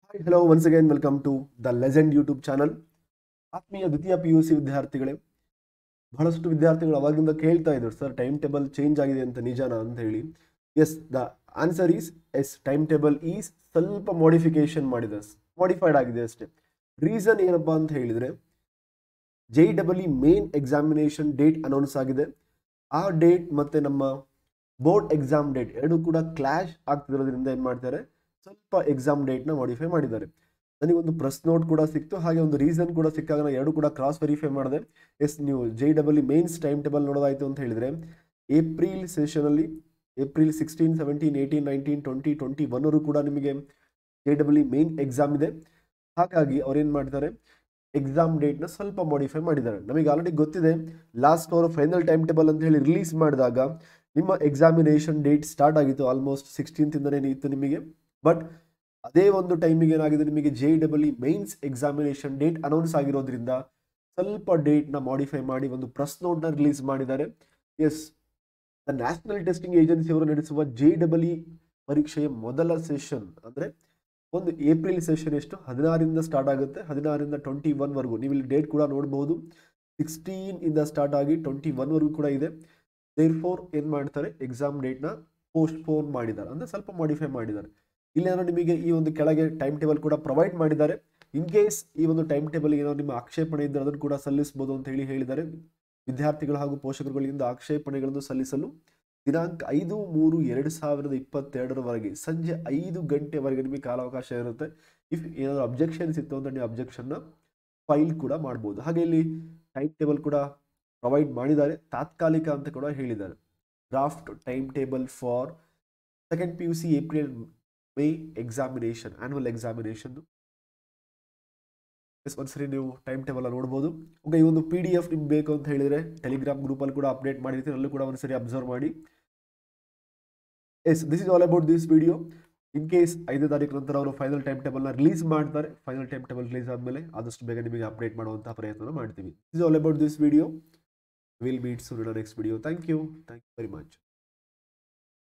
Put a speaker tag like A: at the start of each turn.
A: hi hello once again welcome to the legend YouTube channel ಆತ್ಮೀಯ ದ್ವಿತೀಯ P U C ವಿದ್ಯಾರ್ಥಿಗಳೇ ಬಹಳಷ್ಟು ವಿದ್ಯಾರ್ಥಿಗಳು ಅವಾಗಿಂದ ಕೇಳ್ತಾ ಇದ್ರು ಸರ್ ಟೈಮ್ ಟೇಬಲ್ ಚೇಂಜ್ ಆಗಿದೆ ಅಂತ ನಿಜಾನ ಅಂತ ಹೇಳಿ yes the answer is yes time table is ಸ್ವಲ್ಪ ಮಾಡಿಫಿಕೇಶನ್ ಮಾಡಿದೆ ಮಾಡಿಫೈಡ್ ಆಗಿದೆ ಅಷ್ಟೇ ರೀಸನ್ ಏನಪ್ಪಾ ಅಂತ ಹೇಳಿದರೆ J double E main examination date announce ಆಗಿದೆ ಆ ಡೇಟ್ ಮತ್ತು ನಮ್ಮ ಬೋರ್ಡ್ ಎಕ್ಸಾಮ್ ಡೇಟ್ ಎರಡೂ ಕೂಡ ಕ್ಲಾಶ್ ಆಗ್ತಿರೋದ್ರಿಂದ ಏನು ಮಾಡ್ತಾರೆ ಸ್ವಲ್ಪ ಎಕ್ಸಾಮ್ ಡೇಟ್ನ ಮಾಡಿಫೈ ಮಾಡಿದ್ದಾರೆ ನನಗೊಂದು ಪ್ರೆಸ್ ನೋಟ್ ಕೂಡ ಸಿಕ್ತು ಹಾಗೆ ಒಂದು ರೀಸನ್ ಕೂಡ ಸಿಕ್ಕಾಗ ನಾನು ಎರಡು ಕೂಡ ಕ್ರಾಸ್ ವೆರಿಫೈ ಮಾಡಿದೆ ಎಸ್ ನೀವು J double E mains time table ನೋಡೋದಾಯಿತು ಅಂತ ಹೇಳಿದರೆ ಏಪ್ರಿಲ್ ಸೆಷನಲ್ಲಿ April sixteen seventeen eighteen nineteen twenty twenty ಒನ್ವರೆಗೂ ಕೂಡ ನಿಮಗೆ J double E main exam ಇದೆ ಹಾಗಾಗಿ ಅವ್ರೇನು ಮಾಡ್ತಾರೆ ಎಕ್ಸಾಮ್ ಡೇಟ್ನ ಸ್ವಲ್ಪ ಮಾಡಿಫೈ ಮಾಡಿದ್ದಾರೆ ನಮಗೆ ಆಲ್ರೆಡಿ ಗೊತ್ತಿದೆ ಲಾಸ್ಟ್ ಅವರು ಫೈನಲ್ ಟೈಮ್ ಟೇಬಲ್ ಅಂತ ಹೇಳಿ ರಿಲೀಸ್ ಮಾಡಿದಾಗ ನಿಮ್ಮ ಎಕ್ಸಾಮಿನೇಷನ್ ಡೇಟ್ ಸ್ಟಾರ್ಟ್ ಆಗಿತ್ತು ಆಲ್ಮೋಸ್ಟ್ ಸಿಕ್ಸ್ಟೀನ್ತಿಂದನೇ ಇತ್ತು ನಿಮಗೆ ಬಟ್ ಅದೇ ಒಂದು ಟೈಮಿಗೆ ಏನಾಗಿದೆ ನಿಮಗೆ J double E mains examination date announce ಆಗಿರೋದ್ರಿಂದ ಸ್ವಲ್ಪ ಡೇಟ್ನ ಮಾಡಿಫೈ ಮಾಡಿ ಒಂದು ಪ್ರೆಸ್ ನೋಟ್ನ ರಿಲೀಸ್ ಮಾಡಿದ್ದಾರೆ yes the national testing agency ಅವರು ನಡೆಸುವ ಜೆ ಡಬಲ್ ಇ ಪರೀಕ್ಷೆಯ ಮೊದಲ ಸೆಷನ್ ಅಂದರೆ ಒಂದು ಏಪ್ರಿಲ್ ಸೆಷನ್ ಎಷ್ಟು ಹದಿನಾರಿಂದ ಸ್ಟಾರ್ಟ್ ಆಗುತ್ತೆ ಹದಿನಾರಿಂದ ಟ್ವೆಂಟಿ ಒನ್ವರೆಗೂ ನೀವು ಇಲ್ಲಿ ಡೇಟ್ ಕೂಡ ನೋಡ್ಬೋದು ಸಿಕ್ಸ್ಟೀನ್ ಇಂದ ಸ್ಟಾರ್ಟ್ ಆಗಿ ಟ್ವೆಂಟಿ ಒನ್ವರೆಗೂ ಕೂಡ ಇದೆ ದೇರ್ ಫೋರ್ ಏನು ಮಾಡ್ತಾರೆ ಎಕ್ಸಾಮ್ ಡೇಟ್ನ ಪೋಸ್ಟ್ಪೋನ್ ಮಾಡಿದ್ದಾರೆ ಅಂದರೆ ಸ್ವಲ್ಪ ಮಾಡಿಫೈ ಮಾಡಿದ್ದಾರೆ ಇಲ್ಲೇನೋ ನಿಮಗೆ ಈ ಒಂದು ಕೆಳಗೆ ಟೈಮ್ ಟೇಬಲ್ ಕೂಡ ಪ್ರೊವೈಡ್ ಮಾಡಿದ್ದಾರೆ ಇನ್ ಕೇಸ್ ಈ ಒಂದು ಟೈಮ್ ಟೇಬಲ್ ಏನೋ ನಿಮ್ಮ ಆಕ್ಷೇಪಣೆ ಇದ್ದರೆ ಅದನ್ನು ಕೂಡ ಸಲ್ಲಿಸಬಹುದು ಅಂತ ಹೇಳಿ ಹೇಳಿದ್ದಾರೆ ವಿದ್ಯಾರ್ಥಿಗಳು ಹಾಗೂ ಪೋಷಕರುಗಳಿಂದ ಆಕ್ಷೇಪಣೆಗಳನ್ನು ಸಲ್ಲಿಸಲು ದಿನಾಂಕ ಐದು ಮೂರು ಎರಡು ಸಾವಿರದ ಇಪ್ಪತ್ತೆರಡರವರೆಗೆ ಸಂಜೆ ಐದು ಗಂಟೆವರೆಗೆ ನಿಮಗೆ ಕಾಲಾವಕಾಶ ಇರುತ್ತೆ ಇಫ್ ಏನಾದರೂ ಅಬ್ಜೆಕ್ಷನ್ಸ್ ಇತ್ತು ಅಂತ ನೀವು ಅಬ್ಜೆಕ್ಷನ್ನ ಫೈಲ್ ಕೂಡ ಮಾಡ್ಬೋದು ಹಾಗೆ ಇಲ್ಲಿ ಟೈಮ್ ಟೇಬಲ್ ಕೂಡ ಪ್ರೊವೈಡ್ ಮಾಡಿದ್ದಾರೆ ತಾತ್ಕಾಲಿಕ ಅಂತ ಕೂಡ ಹೇಳಿದ್ದಾರೆ draft time table for second P U C April May examination annual examination yes ಒಂದ್ಸರಿ ನೀವು ಟೈಮ್ ಟೇಬಲ್ ನೋಡ್ಬೋದು ಓಕೆ ಈ ಒಂದು ಪಿ ಡಿ ಎಫ್ ನಿಮ್ಗೆ ಬೇಕು ಅಂತ ಹೇಳಿದರೆ ಟೆಲಿಗ್ರಾಮ್ ಗ್ರೂಪಲ್ಲಿ ಕೂಡ ಅಪ್ಡೇಟ್ ಮಾಡಿರ್ತೀನಿ ಅಲ್ಲೂ ಕೂಡ ಒಂದ್ಸರಿ ಅಬ್ಸರ್ವ್ ಮಾಡಿ yes this is all about this video in case ಐದನೇ ತಾರೀಕು ನಂತರ ಅವರು ಫೈನಲ್ ಟೈಮ್ ಟೇಬಲ್ನ ರಿಲೀಸ್ ಮಾಡ್ತಾರೆ ಫೈನಲ್ ಟೈಮ್ ಟೇಬಲ್ ರಿಲೀಸ್ ಆದಮೇಲೆ ಆದಷ್ಟು ಬೇಗ ನಿಮಗೆ ಅಪ್ಡೇಟ್ ಮಾಡುವಂಥ ಪ್ರಯತ್ನ ಮಾಡ್ತೀವಿ this is all about this video will meet soon next video thank you thank you very much